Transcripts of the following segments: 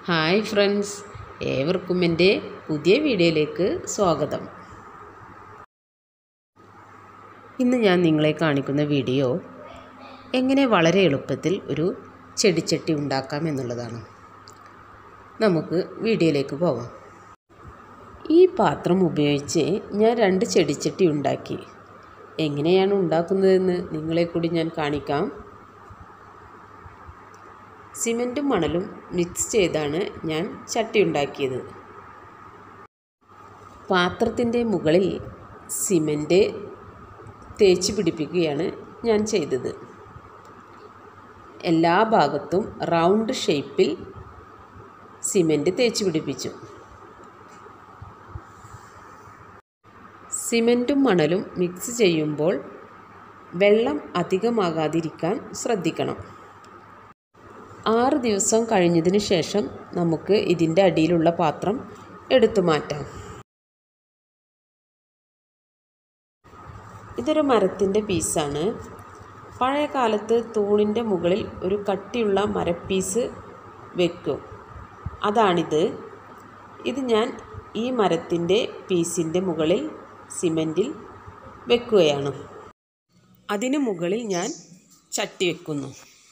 hi friends ഏവർക്കും എൻ്റെ പുതിയ വീഡിയോയിലേക്ക് സ്വാഗതം ഇന്ന് ഞാൻ നിങ്ങളെ കാണിക്കുന്ന വീഡിയോ എങ്ങനെ വളരെ എളുപ്പത്തിൽ ഒരു ചെടിച്ചട്ടി ഉണ്ടാക്കാം എന്നുള്ളതാണ് നമുക്ക് വീഡിയോയിലേക്ക് പോവാം ഈ പാത്രം ഉപയോഗിച്ച് ഞാൻ രണ്ട് ചെടിച്ചട്ടി ഉണ്ടാക്കി എങ്ങനെയാണ് ഉണ്ടാക്കുന്നതെന്ന് നിങ്ങളെ കൂടി ഞാൻ കാണിക്കാം സിമൻറ്റും മണലും മിക്സ് ചെയ്താണ് ഞാൻ ചട്ടി ഉണ്ടാക്കിയത് പാത്രത്തിൻ്റെ മുകളിൽ സിമൻറ്റ് തേച്ച് പിടിപ്പിക്കുകയാണ് ഞാൻ ചെയ്തത് എല്ലാ ഭാഗത്തും റൗണ്ട് ഷേപ്പിൽ സിമൻറ്റ് തേച്ച് പിടിപ്പിച്ചു സിമൻറ്റും മണലും മിക്സ് ചെയ്യുമ്പോൾ വെള്ളം അധികമാകാതിരിക്കാൻ ശ്രദ്ധിക്കണം ആറ് ദിവസം കഴിഞ്ഞതിന് ശേഷം നമുക്ക് ഇതിൻ്റെ അടിയിലുള്ള പാത്രം എടുത്തു മാറ്റാം ഇതൊരു മരത്തിൻ്റെ പീസാണ് പഴയ കാലത്ത് തൂണിൻ്റെ മുകളിൽ ഒരു കട്ടിയുള്ള മരപ്പീസ് വെക്കും അതാണിത് ഇത് ഞാൻ ഈ മരത്തിൻ്റെ പീസിൻ്റെ മുകളിൽ സിമൻറ്റിൽ വെക്കുകയാണ് അതിനു മുകളിൽ ഞാൻ ചട്ടി വെക്കുന്നു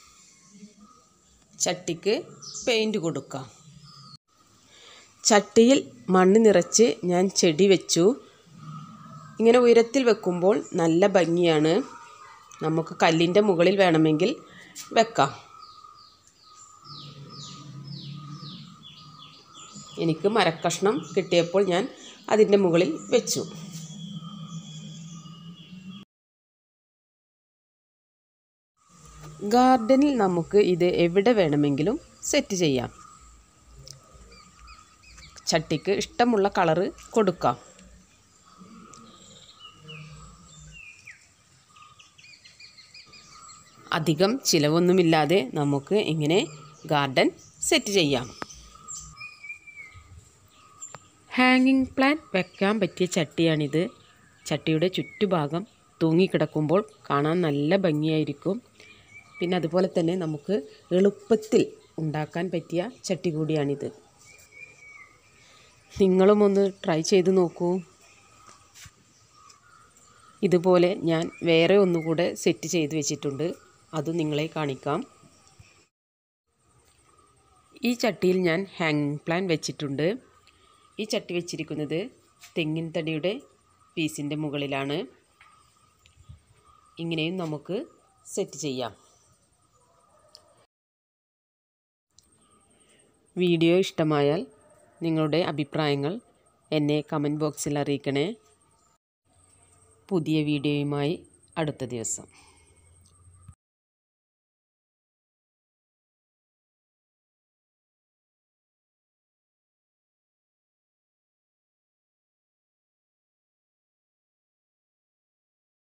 ചട്ടിക്ക് പെയിൻറ് കൊടുക്കാം ചട്ടിയിൽ മണ്ണ് നിറച്ച് ഞാൻ ചെടി വെച്ചു ഇങ്ങനെ ഉയരത്തിൽ വെക്കുമ്പോൾ നല്ല ഭംഗിയാണ് നമുക്ക് കല്ലിൻ്റെ മുകളിൽ വേണമെങ്കിൽ വെക്കാം എനിക്ക് മരക്കഷ്ണം കിട്ടിയപ്പോൾ ഞാൻ അതിൻ്റെ മുകളിൽ വെച്ചു ഗാർഡനിൽ നമുക്ക് ഇത് എവിടെ വേണമെങ്കിലും സെറ്റ് ചെയ്യാം ചട്ടിക്ക് ഇഷ്ടമുള്ള കളറ് കൊടുക്കാം അധികം ചിലവൊന്നുമില്ലാതെ നമുക്ക് ഇങ്ങനെ ഗാർഡൻ സെറ്റ് ചെയ്യാം ഹാങ്ങിങ് പ്ലാന്റ് വെക്കാൻ പറ്റിയ ചട്ടിയാണിത് ചട്ടിയുടെ ചുറ്റുഭാഗം തൂങ്ങിക്കിടക്കുമ്പോൾ കാണാൻ നല്ല ഭംഗിയായിരിക്കും പിന്നെ അതുപോലെ തന്നെ നമുക്ക് എളുപ്പത്തിൽ ഉണ്ടാക്കാൻ പറ്റിയ ചട്ടി കൂടിയാണിത് നിങ്ങളും ഒന്ന് ട്രൈ ചെയ്ത് നോക്കൂ ഇതുപോലെ ഞാൻ വേറെ ഒന്നുകൂടെ സെറ്റ് ചെയ്ത് വെച്ചിട്ടുണ്ട് അത് നിങ്ങളെ കാണിക്കാം ഈ ചട്ടിയിൽ ഞാൻ ഹാങ്ങിങ് പ്ലാൻ വെച്ചിട്ടുണ്ട് ഈ ചട്ടി വെച്ചിരിക്കുന്നത് തെങ്ങിൻ തടിയുടെ പീസിൻ്റെ മുകളിലാണ് ഇങ്ങനെയും നമുക്ക് സെറ്റ് ചെയ്യാം വീഡിയോ ഇഷ്ടമായാൽ നിങ്ങളുടെ അഭിപ്രായങ്ങൾ എന്നെ കമൻറ്റ് ബോക്സിൽ അറിയിക്കണേ പുതിയ വീഡിയോയുമായി അടുത്ത ദിവസം